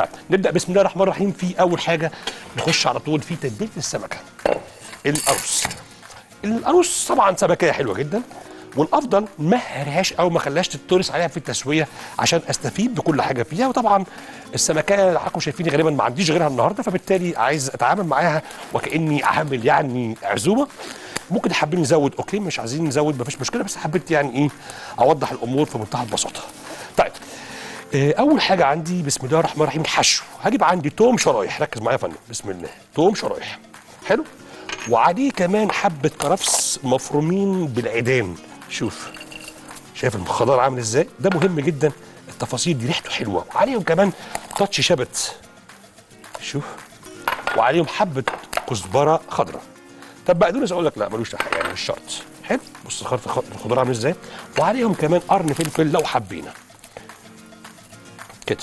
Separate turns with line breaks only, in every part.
طيب نبدا بسم الله الرحمن الرحيم في اول حاجه نخش على طول في تتبيله السمكه القروص القروص طبعا سمكيه حلوه جدا والافضل ما هريهاش او ما خلاش تترس عليها في التسويه عشان استفيد بكل حاجه فيها وطبعا السمكيه اللي حضراتكم شايفين غالبا ما عنديش غيرها النهارده فبالتالي عايز اتعامل معاها وكاني عامل يعني عزومه ممكن حابين نزود اوكي مش عايزين نزود مفيش مشكله بس حبيت يعني ايه اوضح الامور في منتهى البساطه طيب آه، اول حاجه عندي بسم الله الرحمن الرحيم الحشو هجيب عندي توم شرايح ركز معايا يا فندم بسم الله توم شرايح حلو وعليه كمان حبه كرفس مفرومين بالعيدان شوف شايف الخضار عامل ازاي ده مهم جدا التفاصيل دي ريحته حلوه وعليهم كمان تاتش شبت شوف وعليهم حبه كزبره خضراء طب بقدونس اقول لك لا ملوش حق يعني مش شرط حلو بص الخضار الخضار عامل ازاي وعليهم كمان قرن فلفل لو حبينا كده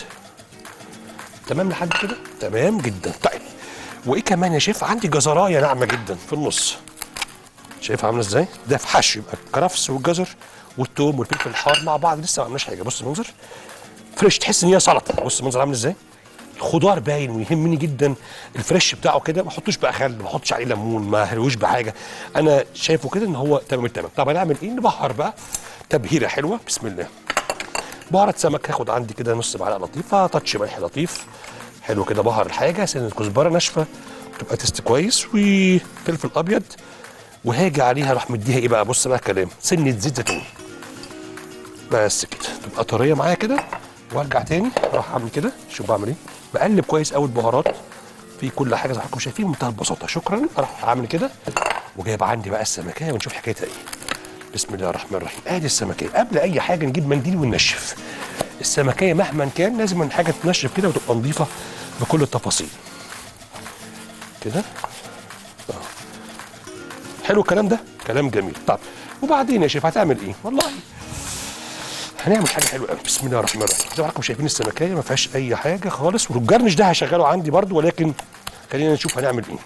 تمام لحد كده تمام جدا طيب وايه كمان يا شيف عندي جزرايه ناعمه جدا في النص شايف عامله ازاي ده في حشو يبقى الكرفس والجزر والثوم والفلفل الحار مع بعض لسه ما عملناش حاجه بص المنظر فريش تحس ان هي سلطه بص المنظر عامل ازاي الخضار باين ويهمني جدا الفريش بتاعه كده ما احطوش بقى خل ما احطش عليه ليمون ما هروش بحاجه انا شايفه كده ان هو تمام التمام طب هنعمل ايه نبهر بقى تبهيره حلوه بسم الله بهارات سمك هاخد عندي كده نص معلقه لطيفه تاتش ملح لطيف حلو كده بهر الحاجه سنه كزبره ناشفه تبقى تست كويس وفلفل ابيض وهاجي عليها اروح مديها ايه بقى بص بقى الكلام سنه زيت زيتون بس كده تبقى طريه معايا كده وارجع تاني اروح اعمل كده شوف بعمل ايه بقلب كويس قوي البهارات في كل حاجه زي ما حضراتكم شايفين بمنتهى البساطه شكرا اروح اعمل كده وجايب عندي بقى السمكيه ونشوف حكايتها ايه بسم الله الرحمن الرحيم ادي السمكيه قبل اي حاجه نجيب منديل وننشف السمكيه مهما كان لازم الحاجه تنشف كده وتبقى نظيفه بكل التفاصيل كده آه. حلو الكلام ده كلام جميل طب وبعدين يا شيف هتعمل ايه والله هنعمل حاجه حلوه قوي بسم الله الرحمن الرحيم زي ما حضراتكم شايفين السمكيه ما فيهاش اي حاجه خالص والجرنش ده هشغله عندي برضو ولكن خلينا نشوف هنعمل ايه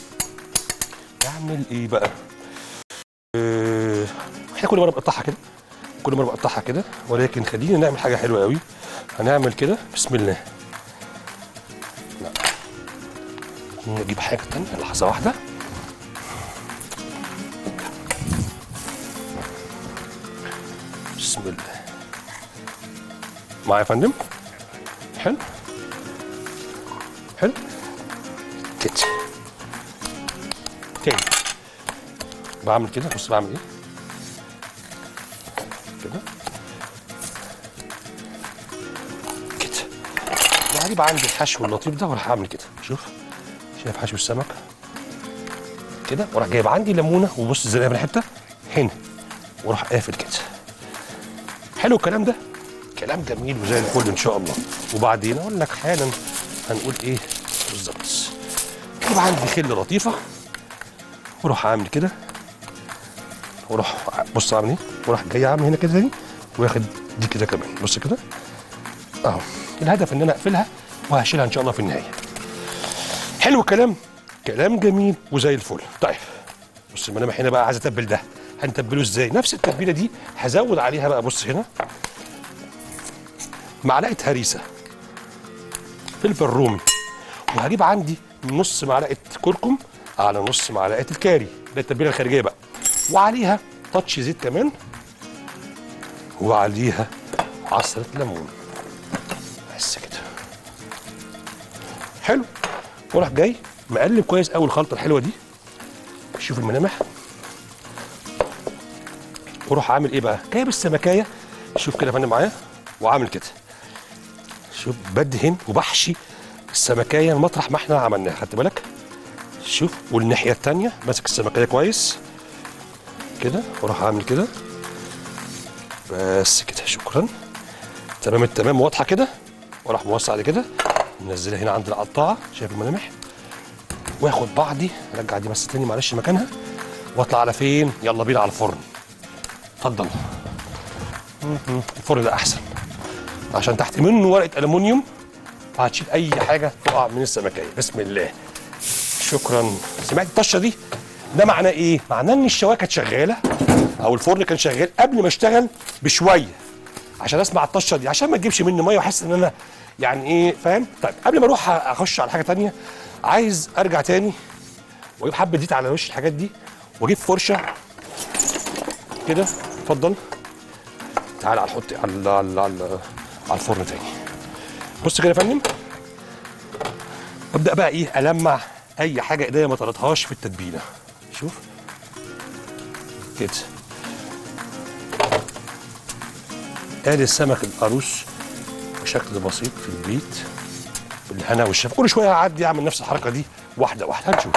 نعمل ايه بقى آه، احنا كل مره بنقطعها كده كل مره بقطعها كده ولكن خلينا نعمل حاجه حلوه قوي هنعمل كده بسم الله لا نجيب حاجه تانية لحظه واحده بسم الله معايا يا فندم حلو حلو كده تاني بعمل كده بص بعمل ايه كده كده وهجيب عندي الحشو اللطيف ده وراح اعمل كده شوف شايف حشو السمك كده وراح جايب عندي ليمونه وبص ازاي من حته هنا وراح قافل كده حلو الكلام ده كلام جميل وزي الفل ان شاء الله وبعدين اقول لك حالا هنقول ايه بالظبط جيب عندي خله لطيفه واروح عامل كده واروح بص عامل ايه واروح جاي عامل هنا كده تاني واخد دي كده كمان بص كده اهو الهدف ان انا اقفلها وهشيلها ان شاء الله في النهايه حلو الكلام كلام جميل وزي الفل طيب بص الملامح هنا بقى عايز اتبل ده هنتبله ازاي نفس التتبيله دي هزود عليها بقى بص هنا معلقه هريسه فلفل رومي وهجيب عندي نص معلقه كركم على نص معلقه الكاري ده التتبيله الخارجيه بقى وعليها تاتش زيت كمان وعليها عصره ليمون بس كده حلو وراح جاي مقلب كويس قوي الخلطه الحلوه دي شوف الملامح وروح عامل ايه بقى جايب السمكايه شوف كده يا فندم معايا وعامل كده شوف بدهن وبحشي السمكايه مطرح ما احنا عملناها خدت بالك شوف والناحيه الثانيه ماسك السمكايه كويس كده واروح عامل كده بس كده شكرا تمام التمام واضحه كده واروح موسع على كده منزلها هنا عند القطاعه شايف الملامح واخد بعضي ارجع دي بس تاني معلش مكانها واطلع على فين يلا بينا على الفرن اتفضل م-م. الفرن ده احسن عشان تحت منه ورقه الومنيوم فهتشيل اي حاجه تقع من السمكيه بسم الله شكرا سمعت الطشه دي ده معناه ايه معناه ان الشوايه كانت شغاله او الفرن كان شغال قبل ما اشتغل بشويه عشان اسمع الطشه دي عشان ما تجيبش مني ميه واحس ان انا يعني ايه فاهم طيب قبل ما اروح اخش على حاجه تانية عايز ارجع تاني واجيب حبه زيت على وش الحاجات دي واجيب فرشه كده اتفضل تعال على الحط على على على, على الفرن تاني بص كده يا فندم ابدا بقى ايه المع اي حاجه ايديا ما طلتهاش في التتبيله شوف كده ادي السمك القاروص بشكل بسيط في البيت بالهنا والشفا كل شويه هعدي اعمل نفس الحركه دي واحده واحده هنشوف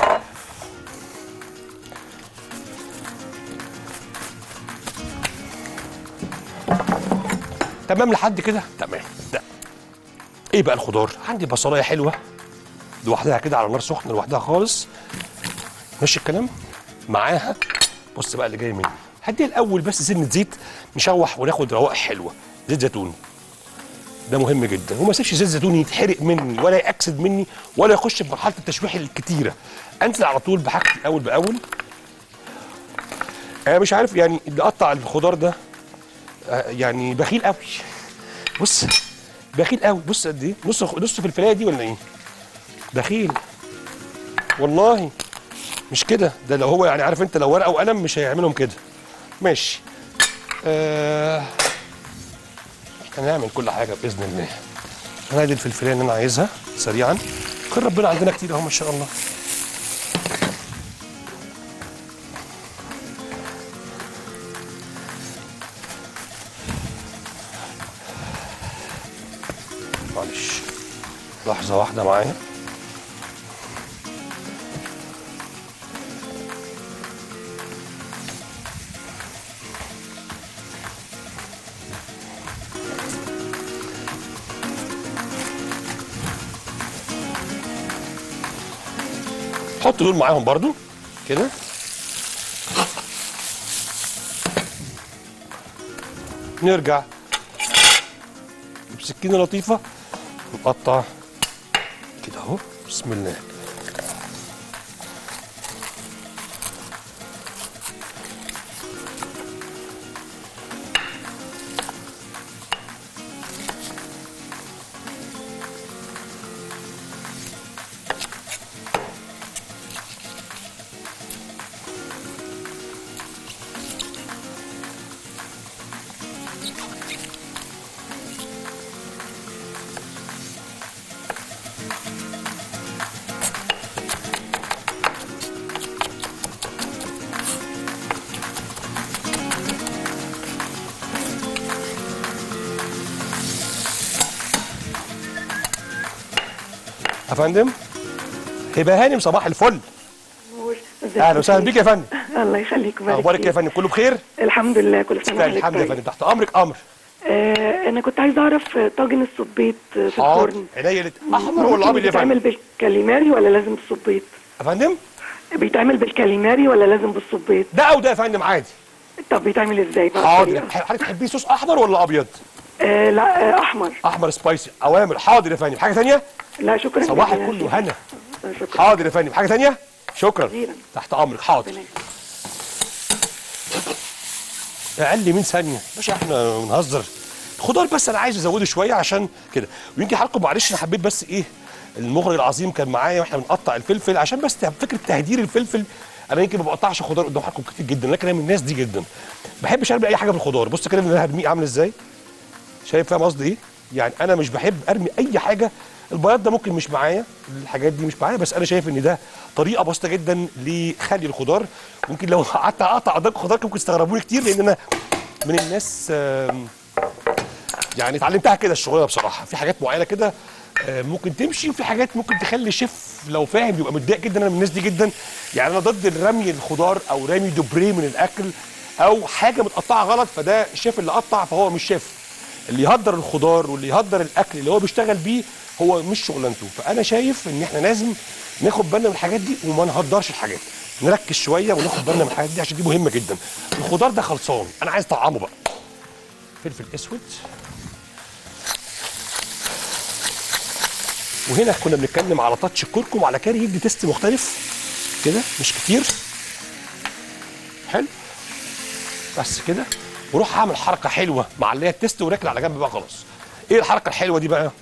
تمام لحد كده تمام ده ايه بقى الخضار عندي بصلايه حلوه لوحدها كده على نار سخنه لوحدها خالص ماشي الكلام معاها بص بقى اللي جاي مني هديها الاول بس سنه زيت نشوح وناخد روائح حلوه زيت زيتون ده مهم جدا وما اسيبش زيت زيتون يتحرق مني ولا ياكسد مني ولا يخش في مرحله التشويح الكتيره انزل على طول بحاجتي اول باول انا مش عارف يعني اللي قطع الخضار ده آه، يعني بخيل قوي بص بخيل قوي بص قد ايه نص نص في الفلايه دي ولا ايه بخيل والله مش كده ده لو هو يعني عارف انت لو ورقه وقلم مش هيعملهم كده ماشي آه هنعمل كل حاجه باذن الله انا دي الفلفليه اللي انا عايزها سريعا خير ربنا عندنا كتير اهو ما شاء الله معلش لحظه واحده معايا حط دول معاهم برضو كده نرجع بسكينه لطيفه نقطع كده اهو بسم الله يا فندم هبه هانم صباح الفل
نور ازيك
اهلا وسهلا بيك يا فندم
الله يخليك ويبارك
اخبارك إيه يا
فيك.
فندم كله بخير
الحمد لله كل سنه وحضرتك
الحمد لله يا
طيب.
فندم تحت امرك امر
آه انا كنت عايزه اعرف آه، طاجن الصبيط آه، في
حاضر
الفرن
عينيا الات- احمر ولا ابيض يا
بيتعمل
فندم
بالكاليماري ولا لازم بالصبيط
يا فندم
بيتعمل بالكاليماري ولا لازم بالصبيط
ده او ده يا فندم عادي
طب بيتعمل ازاي بقى
حاضر
الطريقة؟
حضرتك تحبيه صوص احمر ولا ابيض
آه لا آه احمر
احمر سبايسي اوامر حاضر يا فندم حاجه ثانيه
لا شكرا
صباح
جزيلا.
الفل وهنا
آه، شكرا
حاضر يا فندم حاجه ثانيه شكرا
جزيلا.
تحت امرك حاضر
ربنا
اقل من ثانيه باشا احنا بنهزر الخضار بس انا عايز ازوده شويه عشان كده ويمكن حضراتكم معلش انا حبيت بس ايه المخرج العظيم كان معايا واحنا بنقطع الفلفل عشان بس فكره تهدير الفلفل انا يمكن ما بقطعش خضار قدام حضراتكم كتير جدا لكن انا من الناس دي جدا ما بحبش ارمي اي حاجه بالخضار بص كده انا هرميه عامل ازاي شايف فاهم قصدي ايه يعني انا مش بحب ارمي اي حاجه البياض ده ممكن مش معايا الحاجات دي مش معايا بس انا شايف ان ده طريقه بسيطه جدا لخلي الخضار ممكن لو قعدت اقطع قدام خضار ممكن تستغربوني كتير لان انا من الناس آم، يعني اتعلمتها كده الشغلانه بصراحه في حاجات معينه كده آه، ممكن تمشي وفي حاجات ممكن تخلي الشيف لو فاهم يبقى متضايق جدا انا من الناس دي جدا يعني انا ضد رمي الخضار او رمي دوبريه من الاكل او حاجه متقطعه غلط فده الشيف اللي قطع فهو مش شيف اللي يهدر الخضار واللي يهدر الاكل اللي هو بيشتغل بيه هو مش شغلانته فانا شايف ان احنا لازم ناخد بالنا من الحاجات دي وما نهدرش الحاجات نركز شويه وناخد بالنا من الحاجات دي عشان دي مهمه جدا الخضار ده خلصان انا عايز طعمه بقى فلفل اسود وهنا كنا بنتكلم على تاتش الكركم على كاري يدي تيست مختلف كده مش كتير حلو بس كده واروح اعمل حركه حلوه مع اللي هي التست وراكن على جنب بقى خلاص ايه الحركه الحلوه دي بقى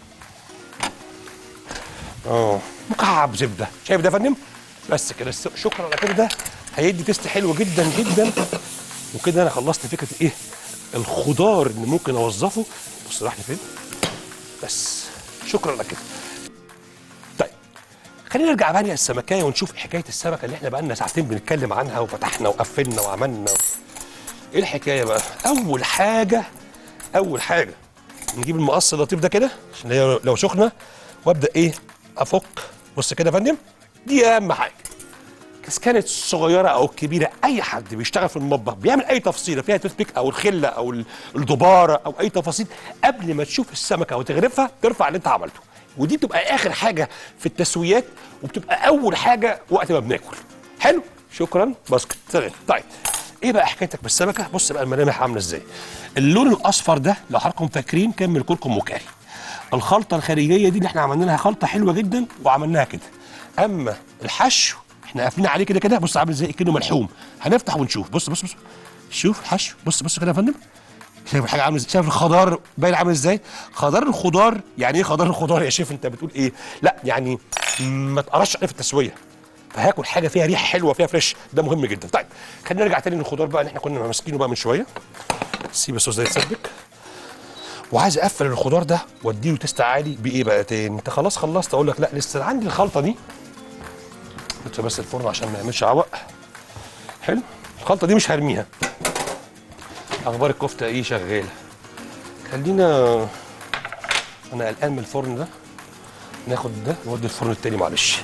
اه مكعب زبده شايف ده يا فندم بس كده الس- شكرا على كده ده هيدي تيست حلو جدا جدا وكده انا خلصت فكره ايه الخضار اللي ممكن اوظفه بص راح فين بس شكرا على كده طيب خلينا نرجع بقى للسمكايه ونشوف حكايه السمكه اللي احنا بقى لنا ساعتين بنتكلم عنها وفتحنا وقفلنا وعملنا ايه الحكايه بقى اول حاجه اول حاجه نجيب المقص اللطيف ده كده عشان هي لو سخنه وابدا ايه افك بص كده يا فندم دي اهم حاجه بس كانت صغيره او كبيره اي حد بيشتغل في المطبخ بيعمل اي تفصيله فيها توثبيك او الخله او ال- الدباره او اي تفاصيل قبل ما تشوف السمكه وتغرفها ترفع اللي انت عملته ودي بتبقى اخر حاجه في التسويات وبتبقى اول حاجه وقت ما بناكل حلو شكرا باسكت تمام طيب ايه بقى حكايتك بالسمكه بص بقى الملامح عامله ازاي اللون الاصفر ده لو حضراتكم فاكرين كان من الكركم وكاري الخلطه الخارجيه دي اللي احنا عملنا لها خلطه حلوه جدا وعملناها كده اما الحشو احنا قافلين عليه كده كده بص عامل زي كأنه ملحوم هنفتح ونشوف بص بص بص شوف الحشو بص بص كده يا فندم شايف الحاجه عامله ازاي شايف الخضار باين عامل ازاي خضار الخضار يعني ايه خضار الخضار يا شيف انت بتقول ايه لا يعني ما تقرش عليه في التسويه فهاكل حاجه فيها ريحه حلوه فيها فريش ده مهم جدا طيب خلينا نرجع تاني للخضار بقى اللي احنا كنا ماسكينه بقى من شويه سيب الصوص ده يتسبك وعايز اقفل الخضار ده واديله تيست عالي بايه بقى تاني انت خلاص خلصت اقول لك لا لسه عندي الخلطه دي نطفي بس الفرن عشان ما يعملش عوق حلو الخلطه دي مش هرميها اخبار الكفته ايه شغاله خلينا انا قلقان من الفرن ده ناخد ده نودي الفرن التاني معلش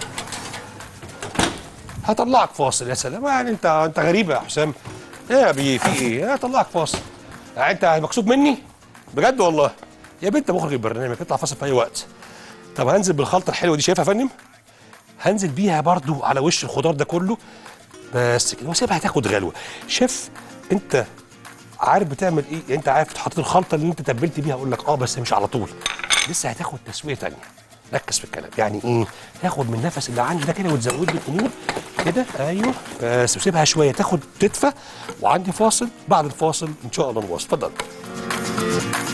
هطلعك فاصل يا سلام يعني انت انت غريب يا حسام ايه يا بيه في ايه هطلعك فاصل يعني انت مكسوب مني بجد والله يا بنت مخرج البرنامج اطلع فاصل في اي وقت طب هنزل بالخلطه الحلوه دي شايفها يا فندم هنزل بيها برضو على وش الخضار ده كله بس كده واسيبها تاخد غلوه شيف انت عارف بتعمل ايه يعني انت عارف حطيت الخلطه اللي انت تبلت بيها اقول لك اه بس مش على طول لسه هتاخد تسويه تانية ركز في الكلام يعني ايه تاخد من النفس اللي عندي ده كده وتزود لي الامور كده ايوه بس وسيبها شويه تاخد تدفى وعندي فاصل بعد الفاصل ان شاء الله نواصل اتفضل